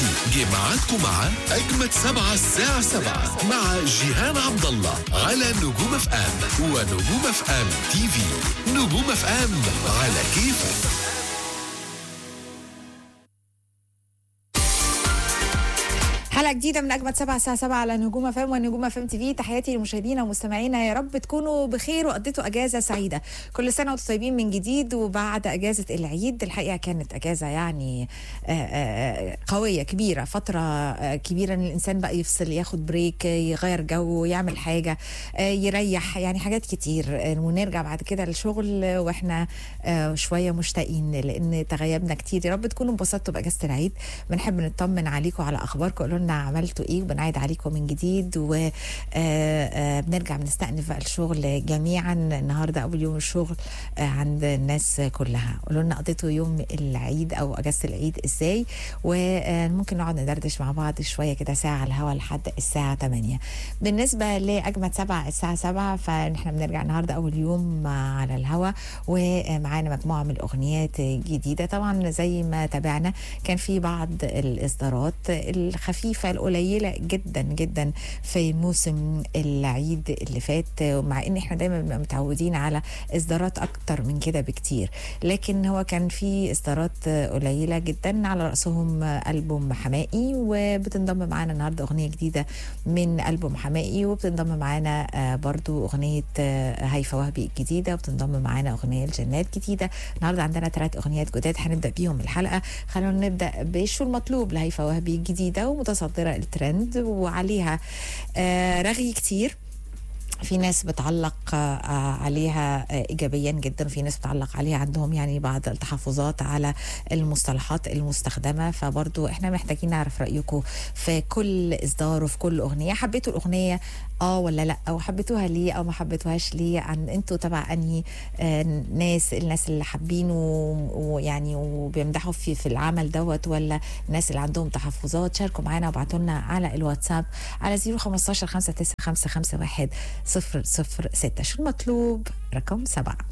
الليسي جه معاكم مع أجمد سبعة الساعة سبعة مع جيهان عبد الله على نجوم اف ام ونجوم اف ام تي في نجوم اف ام على كيفك حلقة جديدة من أجمد سبعة الساعة سبعة على نجوم فم ونجوم فم تي في تحياتي لمشاهدينا ومستمعينا يا رب تكونوا بخير وقضيتوا أجازة سعيدة كل سنة وانتم طيبين من جديد وبعد أجازة العيد الحقيقة كانت أجازة يعني آه، آه، قوية كبيرة فترة آه، كبيرة إن الإنسان بقى يفصل ياخد بريك يغير جو يعمل حاجة آه، يريح يعني حاجات كتير آه، ونرجع بعد كده للشغل واحنا آه، شوية مشتاقين لأن تغيبنا كتير يا رب تكونوا انبسطتوا بأجازة العيد بنحب نطمن عليكم على أخباركم قولوا لنا عملتوا ايه وبنعيد عليكم من جديد وبنرجع بنستأنف بقى الشغل جميعا النهارده اول يوم الشغل آه، عند الناس كلها قولوا لنا قضيتوا يوم العيد او اجازه العيد ازاي وممكن نقعد ندردش مع بعض شويه كده ساعه على الهوا لحد الساعه 8 بالنسبه لاجمد سبعة الساعه 7 فاحنا بنرجع النهارده اول يوم على الهوا ومعانا مجموعه من الاغنيات جديده طبعا زي ما تابعنا كان في بعض الاصدارات الخفيفه القليله جدا جدا في موسم العيد اللي فات مع ان احنا دايما بنبقى متعودين على اصدارات اكتر من كده بكتير لكن هو كان في اصدارات قليله جدا على راسهم البوم حمائي وبتنضم معانا النهارده اغنيه جديده من البوم حمائي وبتنضم معانا آه، برضو اغنيه آه، هيفا وهبي الجديده وبتنضم معانا اغنيه الجنات جديده النهارده عندنا ثلاث اغنيات جداد هنبدا بيهم الحلقه خلونا نبدا بشو المطلوب لهيفا وهبي الجديده ومتصدره الترند وعليها آه، رغي كتير في ناس بتعلق آه، عليها آه، ايجابيا جدا وفي ناس بتعلق عليها عندهم يعني بعض التحفظات على المصطلحات المستخدمه فبرضو احنا محتاجين نعرف رايكم في كل اصدار وفي كل اغنيه حبيتوا الاغنيه اه ولا لا او حبيتوها ليه او ما حبيتوهاش ليه عن انتوا تبع انهي آه، ناس الناس اللي حابين و- ويعني وبيمدحوا في في العمل دوت ولا الناس اللي عندهم تحفظات شاركوا معانا وابعتوا لنا على الواتساب على 015 59551 006 شو المطلوب رقم سبعة